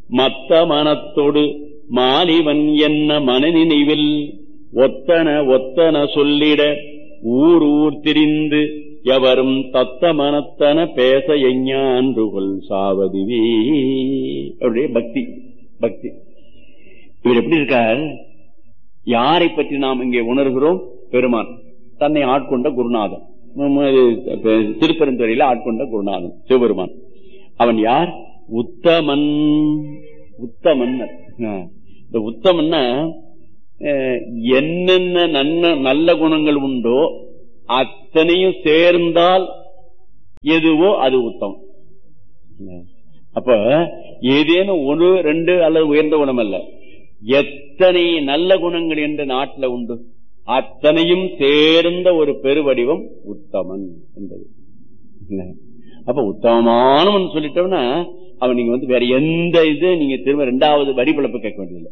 மத்த மனத்தொடு மாலிவன் என்ன மனநினைவில் ஒத்தன ஒத்தன சொல்லிட ஊர் ஊர் திரிந்து எவரும் தத்த மனத்தன பேச எஞ்ஞான்றுகொள் சாவதுவே அப்படியே பக்தி பக்தி இவர் எப்படி இருக்கார் யாரை பற்றி நாம் இங்கே உணர்கிறோம் பெருமான் தன்னை ஆட்கொண்ட குருநாதன் திருப்பெருந்துறையில ஆட்கொண்ட குருநாதன் சிவபெருமான் அவன் யார் உத்தமன் உத்தமன் இந்த உத்தமன்னா என்னென்ன நன்ன நல்ல குணங்கள் உண்டோ அத்தனையும் சேர்ந்தால் எதுவோ அது உத்தமம் அப்ப ஏதேனும் ஒரு ரெண்டு அல்லது உயர்ந்த குணம் அல்ல எத்தனை நல்ல குணங்கள் என்ற நாட்டில் உண்டு அத்தனையும் சேர்ந்த ஒரு பெருவடிவம் உத்தமன் என்பது அப்ப உத்தமமானவன் சொல்லிட்டோம்னா அவன் நீங்க வந்து வேற எந்த இது நீங்க திரும்ப ரெண்டாவது வரி பிழப்பு கேட்க வேண்டியதில்லை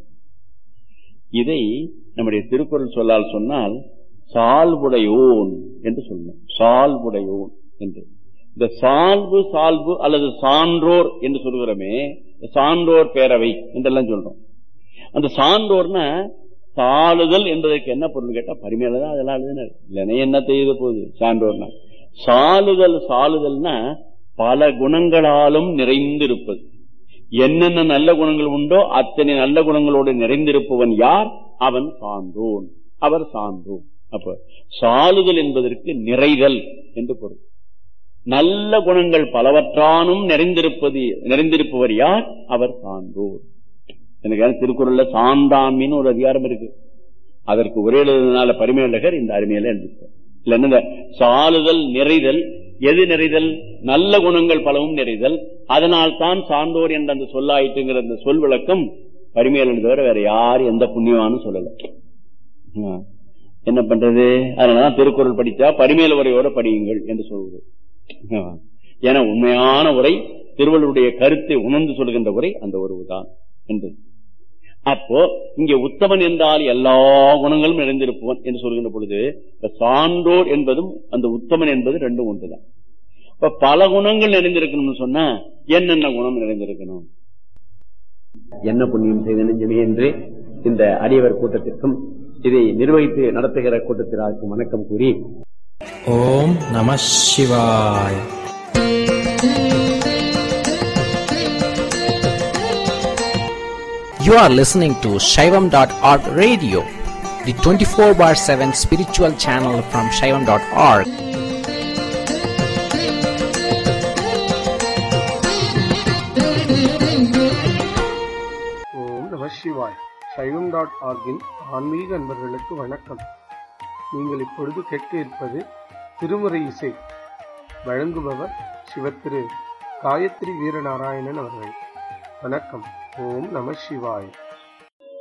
இதை நம்முடைய திருக்குறள் சொல்லால் சொன்னால் சால்புடையோன் என்று சொல்லணும் சால்புடையோன் என்று இந்த சால்பு சால்பு அல்லது சான்றோர் என்று சொல்கிறோமே சான்றோர் பேரவை என்றெல்லாம் சொல்றோம் அந்த சான்றோர்னா சாலுதல் என்பதற்கு என்ன பொருள் கேட்டா பரிமையிலதான் அதெல்லாம் எழுதினார் இல்லைன்னா என்ன செய்த போகுது சான்றோர்னா சாலுதல் சாலுதல்னா பல குணங்களாலும் நிறைந்திருப்பது என்னென்ன நல்ல குணங்கள் உண்டோ அத்தனை நல்ல குணங்களோடு நிறைந்திருப்பவன் யார் அவன் சான்றோன் அவர் சான்றோன் அப்ப சாலுதல் என்பதற்கு நிறைதல் என்று பொருள் நல்ல குணங்கள் பலவற்றானும் நிறைந்திருப்பது நிறைந்திருப்பவர் யார் அவர் சான்றோர் எனக்கு திருக்குறள்ல சான்றாமின்னு ஒரு அதிகாரம் இருக்கு அதற்கு ஒரே எழுதுனால பரிமையழகர் இந்த அருமையில எழுதிட்டார் இல்ல என்ன சாலுதல் நிறைதல் எது நிறைதல் நல்ல குணங்கள் பலவும் நிறைதல் அதனால் தான் சான்றோர் என்ற அந்த சொல்லாயிட்டுங்கிற அந்த சொல் விளக்கம் பரிமையல் தவிர வேற யார் எந்த புண்ணியமானு சொல்லல என்ன பண்றது அதனாலதான் திருக்குறள் படித்தா பரிமையல் உரையோட படியுங்கள் என்று சொல்வது ஏன்னா உண்மையான உரை திருவள்ளுடைய கருத்தை உணர்ந்து சொல்கின்ற உரை அந்த உறவுதான் என்பது அப்போ இங்க உத்தமன் என்றால் எல்லா குணங்களும் நிறைந்திருப்பவன் என்று சொல்கின்ற பொழுது சான்றோர் என்பதும் அந்த உத்தமன் என்பது ரெண்டும் ஒன்றுதான் இப்ப பல குணங்கள் நிறைந்திருக்கணும்னு சொன்னா என்னென்ன குணம் நிறைந்திருக்கணும் என்ன புண்ணியம் செய்த நெஞ்சமே என்று இந்த அடியவர் கூட்டத்திற்கும் இதை நிர்வகித்து நடத்துகிற கூட்டத்திற்கு வணக்கம் கூறி ஓம் நம சிவாய் You are listening to Shaivam.org radio, the 24 bar 7 spiritual channel from Shaivam.org. ஓம் நம சிவாய் சைவம் டாட் ஆர்கின் ஆன்மீக அன்பர்களுக்கு வணக்கம் நீங்கள் இப்பொழுது கேட்க இருப்பது திருமுறை இசை வழங்குபவர் சிவத்திரு காயத்ரி வீரநாராயணன் அவர்கள் வணக்கம் ஓம் நம சிவாய்